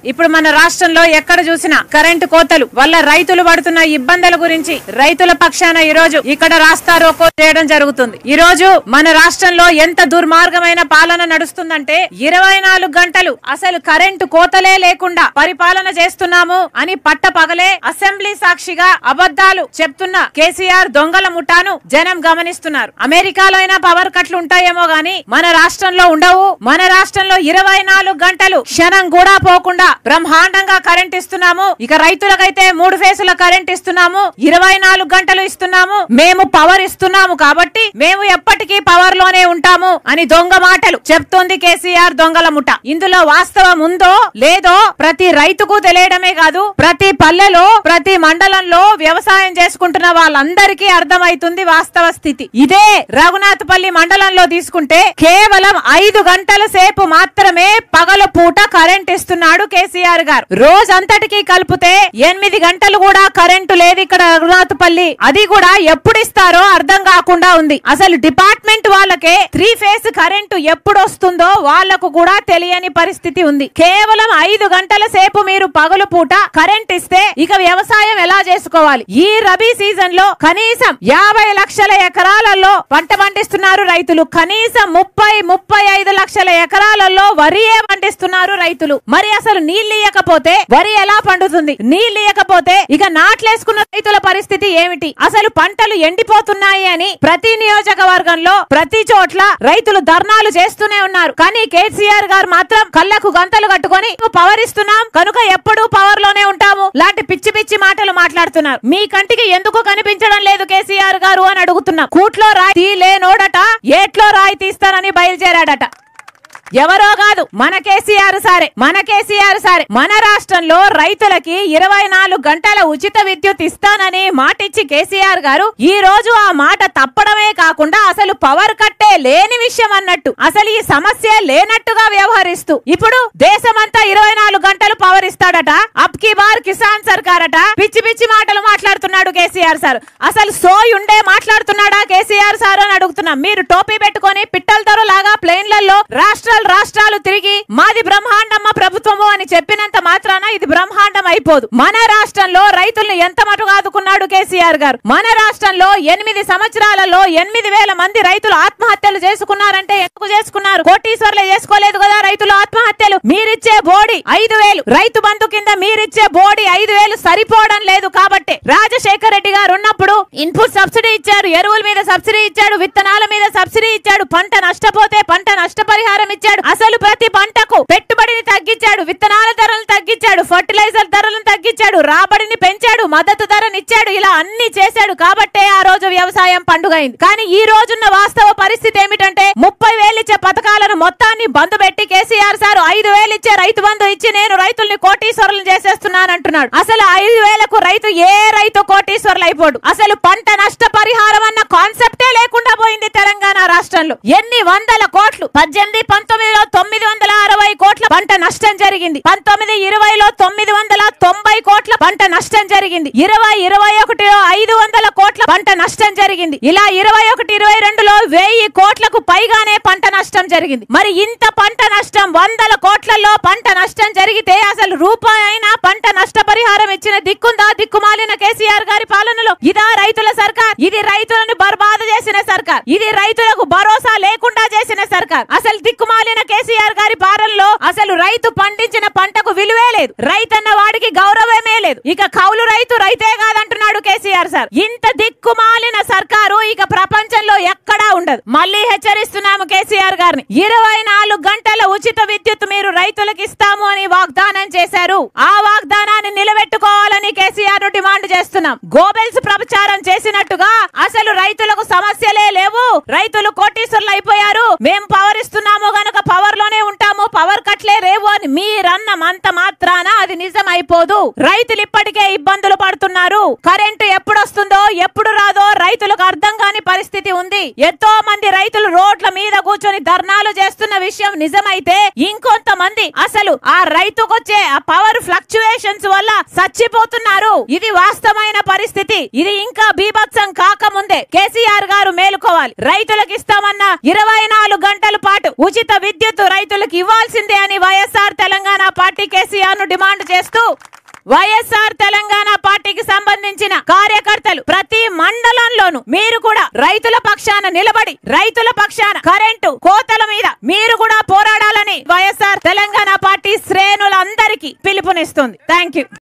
ఇప్పుడు మన రాష్ట్రంలో ఎక్కడ చూసినా కరెంటు కోతలు వల్ల రైతులు పడుతున్న ఇబ్బందుల గురించి రైతుల పక్షాన ఈ రోజు ఇక్కడ రాస్తా రోకో చేయడం జరుగుతుంది ఈ రోజు మన రాష్ట్రంలో ఎంత దుర్మార్గమైన పాలన నడుస్తుందంటే ఇరవై నాలుగు గంటలు అసలు కరెంటు కోతలే లేకుండా పరిపాలన చేస్తున్నాము అని పట్ట పగలే అసెంబ్లీ సాక్షిగా అబద్ధాలు చెప్తున్న కేసీఆర్ దొంగల ముఠాను జనం గమనిస్తున్నారు అమెరికాలో అయినా పవర్ కట్లు ఉంటాయేమో గాని మన రాష్ట్రంలో ఉండవు మన రాష్ట్రంలో ఇరవై నాలుగు గంటలు క్షణం కూడా పోకుండా బ్రహ్మాండంగా కరెంట్ ఇస్తున్నాము ఇక రైతులకైతే మూడు ఫేసుల కరెంట్ ఇస్తున్నాము ఇరవై నాలుగు గంటలు ఇస్తున్నాము మేము పవర్ ఇస్తున్నాము కాబట్టి మేము ఎప్పటికీ పవర్ లోనే ఉంటాము అని దొంగ మాటలు చెప్తోంది కేసీఆర్ దొంగల ముఠ ఇందులో వాస్తవం ఉందో లేదో ప్రతి రైతుకు తెలియడమే కాదు ప్రతి పల్లెలో ప్రతి మండలంలో వ్యవసాయం చేసుకుంటున్న వాళ్ళందరికీ అర్థమైతుంది వాస్తవ స్థితి ఇదే రఘునాథపల్లి మండలంలో తీసుకుంటే కేవలం ఐదు గంటల సేపు మాత్రమే పగల పూట కరెంట్ ఇస్తున్నాడు కేసీఆర్ గారు రోజంతటికి కలిపితే ఎనిమిది గంటలు కూడా కరెంటు లేదు ఇక్కడ రఘునాథపల్లి అది కూడా ఎప్పుడు ఇస్తారో అర్థం కాకుండా ఉంది అసలు డిపార్ట్మెంట్ వాళ్ళకే త్రీ ఫేస్ కరెంటు ఎప్పుడు వస్తుందో వాళ్లకు కూడా తెలియని పరిస్థితి ఉంది కేవలం ఐదు గంటల సేపు మీరు పగలు పూట కరెంట్ ఇస్తే ఇక వ్యవసాయం ఎలా చేసుకోవాలి ఈ రబీ సీజన్ లో కనీసం యాభై లక్షల ఎకరాలలో పంట పండిస్తున్నారు రైతులు కనీసం ముప్పై ముప్పై ఐదు లక్షల ఎకరాలలో వరియే పండిస్తున్నారు రైతులు మరి అసలు నీళ్లు ఇయ్యకపోతే వరి ఎలా పండుతుంది నీళ్లు ఇయ్యకపోతే ఇక నాట్లేసుకున్న రైతుల పరిస్థితి ఏమిటి అసలు పంటలు ఎండిపోతున్నాయి అని ప్రతి నియోజకవర్గంలో ప్రతి చోట్ల రైతులు ధర్నాలు చేస్తూనే ఉన్నారు కానీ కేసీఆర్ గారు మాత్రం కళ్ళకు గంతలు కట్టుకొని "మేము పవర్ ఇస్తున్నాం కనుక ఎప్పుడూ పవర్ లోనే ఉంటాము లాంటి పిచ్చి పిచ్చి మాటలు మాట్లాడుతున్నారు మీ కంటికి ఎందుకు కనిపించడం లేదు కేసీఆర్ గారు అని అడుగుతున్నాం కూట్లో రాయి తీలేనోడట ఏట్లో రాయి తీస్తానని బయలుదేరాడట ఎవరో కాదు మన కేసీఆర్ సారే మన కేసీఆర్ సారే మన రాష్ట్రంలో రైతులకి ఇరవై నాలుగు గంటల ఉచిత విద్యుత్ ఇస్తానని మాటిచ్చి కేసీఆర్ గారు ఈ రోజు ఆ మాట తప్పడమే కాకుండా అసలు పవర్ కట్టే లేని విషయం అన్నట్టు అసలు ఈ సమస్య లేనట్టుగా వ్యవహరిస్తూ ఇప్పుడు దేశమంతా ఇరవై నాలుగు గంటలు పవర్ ఇస్తాడట అప్ కి బార్ కిసాన్ సర్కార్ అట పిచ్చి పిచ్చి మాటలు మాట్లాడుతున్నాడు కేసీఆర్ సార్ అసలు సోయి ఉండే మాట్లాడుతున్నాడా కేసీఆర్ సార్ అని అడుగుతున్నాం మీరు టోపీ పెట్టుకొని పిట్టల లాగా ప్లేన్లలో రాష్ట్రాలు రాష్ట్రాలు తిరిగి మాది బ్రహ్మాండమ్మ ప్రభుత్వము అని చెప్పినంత మాత్రాన ఇది బ్రహ్మాండం అయిపోదు మన రాష్ట్రంలో రైతుల్ని ఎంత మటుకు ఆదుకున్నాడు కేసీఆర్ గారు మన రాష్ట్రంలో ఎనిమిది సంవత్సరాలలో ఎనిమిది వేల మంది రైతులు ఆత్మహత్యలు చేసుకున్నారంటే ఎందుకు చేసుకున్నారు కోటీశ్వర్లు చేసుకోలేదు కదా రైతులు ఆత్మహత్యలు మీరిచ్చే బోడి ఐదు వేలు రైతు బంధు కింద మీరిచ్చే బోడి ఐదు వేలు సరిపోవడం లేదు కాబట్టి రాజశేఖర రెడ్డి గారు ఉన్నప్పుడు ఇన్పుట్ సబ్సిడీ ఇచ్చారు ఎరువుల మీద సబ్సిడీ ఇచ్చాడు విత్తనాల మీద సబ్సిడీ ఇచ్చాడు పంట నష్టపోతే పంట నష్టపరిహారం ఇచ్చాడు అసలు ప్రతి పంటకు పెట్టుబడిని తగ్గించాడు విత్తనాల ధరలను తగ్గించాడు ఫర్టిలైజర్ ధరలను తగ్గించాడు రాబడిని పెంచాడు మద్దతు ధరని ఇచ్చాడు ఇలా అన్ని చేశాడు కాబట్టే ఆ రోజు వ్యవసాయం పండుగ అయింది కానీ ఈ రోజున్న వాస్తవ పరిస్థితి ఏమిటంటే ముప్పై వేలు ఇచ్చే పథకాలను మొత్తాన్ని బంద్ పెట్టి కేసీఆర్ సార్ ఐదు వేలు ఇచ్చే రైతు బంధు ఇచ్చి నేను రైతుల్ని కోటీశ్వరులు చేసేస్తున్నాను అంటున్నాడు అసలు ఐదు వేలకు రైతు ఏ రైతు కోటీశ్వరులు అయిపోడు అసలు పంట నష్ట పరిహారం అన్న కాన్సెప్టే లేకుండా పోయింది తెలంగాణ రాష్ట్రంలో ఎన్ని వందల కోట్లు పద్దెనిమిది పంతొమ్మిదిలో తొమ్మిది వందల అరవై కోట్ల పంట నష్టం జరిగింది పంతొమ్మిది ఇరవైలో తొమ్మిది వందల తొంభై కోట్ల పంట నష్టం జరిగింది ఇరవై ఇరవై ఒకటిలో ఐదు వందల కోట్ల పంట నష్టం జరిగింది ఇలా ఇరవై ఒకటి ఇరవై రెండులో వెయ్యి కోట్లకు పైగానే పంట నష్టం జరిగింది మరి ఇంత పంట నష్టం వందల కోట్లలో పంట నష్టం జరిగితే అసలు రూపాయి అయినా పంట నష్టపరిహారం ఇచ్చిన దిక్కుందా దిక్కుమాలిన కేసీఆర్ గారి పాలనలో ఇదా రైతుల సర్కార్ ఇది రైతులను బర్బాద చేసిన సర్కార్ ఇది రైతులకు భరోసా లేకుండా చేసిన సర్కార్ అసలు దిక్కుమాలిన కేసీఆర్ గారి పాలనలో అసలు రైతు పండించిన పంటకు విలువే లేదు రైతన్న వాడికి గౌరవమే లేదు ఇక కౌలు రైతు రైతే కాదంటున్నాడు కేసీఆర్ సార్ ఇంత దిక్కుమాలిన సర్కారు ఇక ప్రపంచంలో ఎక్కడా ఉండదు మళ్ళీ హెచ్చరిస్తున్నాము కేసీఆర్ గారిని ఇరవై నాలుగు గంటల ఉచిత విద్యుత్ మీరు రైతులకు ఇస్తాము అని వాగ్దానం చేశారు ఆ వాగ్దానాన్ని నిలబెట్టుకోవాలని కేసీఆర్ ను డిమాండ్ చేస్తున్నాం గోబెల్స్ ప్రచారం చేసినట్టుగా అసలు రైతులకు సమస్యలే లేవు రైతులు కోటీశ్వర్లు అయిపోయారు మేము పవర్ ఇస్తున్నాము గనక పవర్ లోనే ఉంటాము పవర్ కట్లే రేవు అని మీరన్నమంత మాత్రాన అది నిజం అయిపోదు రైతులు ఇప్పటికే ఇబ్బందులు పడుతున్నారు కరెంటు ఎప్పుడు వస్తుందో ఎప్పుడు రాదో రైతులకు అర్థం కాని పరిస్థితి ఉంది ఎంతో మంది రైతులు రోడ్ల మీద కూర్చొని ధర్నాలు చేస్తున్న విషయం నిజమైతే ఇంకొంతమంది అసలు ఆ రైతుకొచ్చే ఆ పవర్ ఫ్లక్చుయేషన్స్ వల్ల చచ్చిపోతున్నారు ఇది వాస్తవమైన పరిస్థితి ఇది ఇంకా బీభత్సం కాకముందే కేసీఆర్ గారు మేలుకోవాలి రైతులకు ఇస్తామన్న ఇరవై నాలుగు గంటల పాటు ఉచిత విద్యుత్ రైతులకు ఇవ్వాల్సిందే అని వైఎస్ఆర్ తెలంగాణ పార్టీ కేసీఆర్ పరిష్కారాలను డిమాండ్ చేస్తూ వైఎస్ఆర్ తెలంగాణ పార్టీకి సంబంధించిన కార్యకర్తలు ప్రతి మండలంలోనూ మీరు కూడా రైతుల పక్షాన నిలబడి రైతుల పక్షాన కరెంటు కోతల మీద మీరు కూడా పోరాడాలని వైఎస్ఆర్ తెలంగాణ పార్టీ శ్రేణులందరికీ పిలుపునిస్తుంది థ్యాంక్ యూ